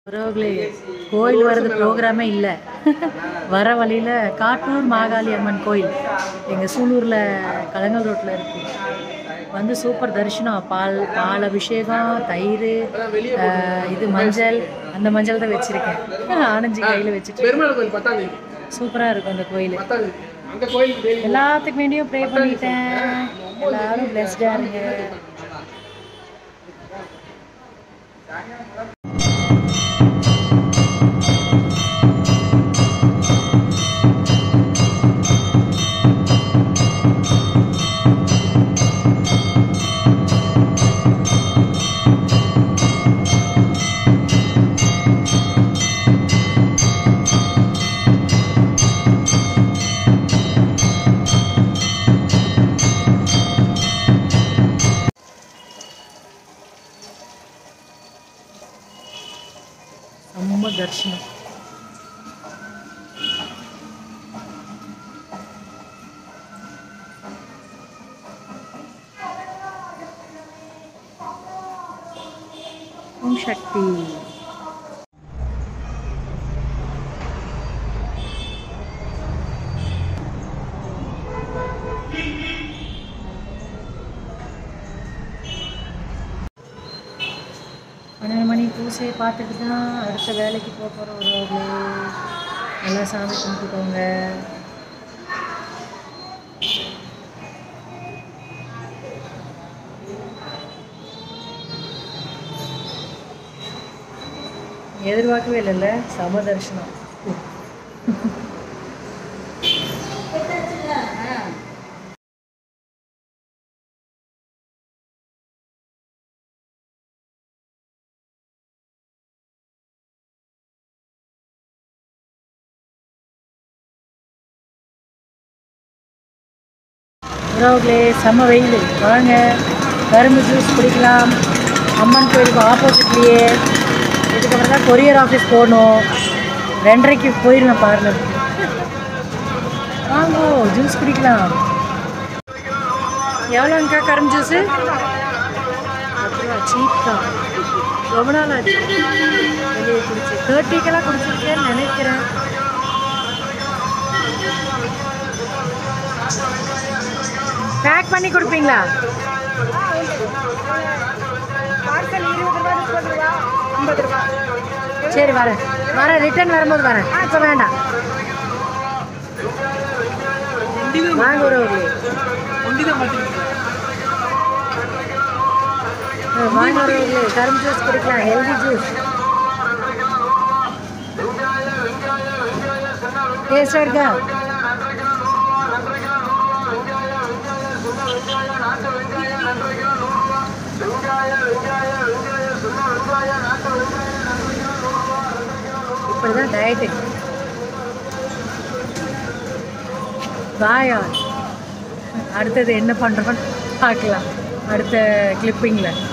உறவுகளே கோயில் வர்றது ப்ரோக்ராமே இல்லை வர வழியில் காட்டூர் மாகாளி அம்மன் கோயில் எங்கள் சூலூரில் கலங்கல் ரோட்டில் இருக்கு வந்து சூப்பர் தரிசனம் பால் பால் அபிஷேகம் தயிர் ஆஹ், இது மஞ்சள் அந்த மஞ்சள் தான் வச்சுருக்கேன் ஆனஞ்சி கையில் வச்சுட்டு பெருமாள் கோயில் பத்தாம் தேதி சூப்பராக இருக்கும் அந்த கோயில் பத்தாம் தேதி அந்த கோயிலுக்கு டெய்லி எல்லாத்துக்கு வேண்டியும் ப்ரே பண்ணிட்டேன் எல்லாரும் பிளஸ்டாக இருங்க செம்ம தரிசனம் ஓம் சக்தி பன்னெண்டு மணி பூசையை பார்த்துட்டு தான் அடுத்த வேலைக்கு போக போகிற உறவுகளே நல்லா சாமி கும்பிட்டுக்கோங்க எதிர்பார்க்கவே இல்லைல்ல சம தரிசனம் உறவுகளே செம்ம வெயில் வாங்க கரும்பு ஜூஸ் குடிக்கலாம் அம்மன் கோயிலுக்கு ஆப்போசிட்லேயே இதுக்கப்புறம் தான் கொரியர் ஆஃபீஸ் போகணும் ரெண்டரைக்கு போயிடலாம் பார்லர் வாங்கோ ஜூஸ் குடிக்கலாம் எவ்வளோங்கக்கா கரும்பு ஜூஸு பத்து ரூபா சீப் தான் ரொம்ப நாள் ஆச்சு வெளியே குடிச்சு தேர்ட்டிக்கெல்லாம் குடிச்சிருக்கேன்னு நினைக்கிறேன் பேக் பண்ணி கொடுப்பீங்களா சரி வரேன் வரேன் ரிட்டர்ன் வரும்போது வரேன் இப்போ வேண்டாம் வாங்க உறவுகளே ஒண்டிதான் மாட்டேங்குது ஆ, வாங்க உறவுகளே கரும்பு ஜூஸ் குடிக்கலாம் ஹெல்தி ஜூஸ் டேஸ்டாக இருக்கா இப்படி தான் டயட்டு பாய் அடுத்தது என்ன பண்ணுறோன்னு பார்க்கலாம் அடுத்த கிளிப்பிங்கில்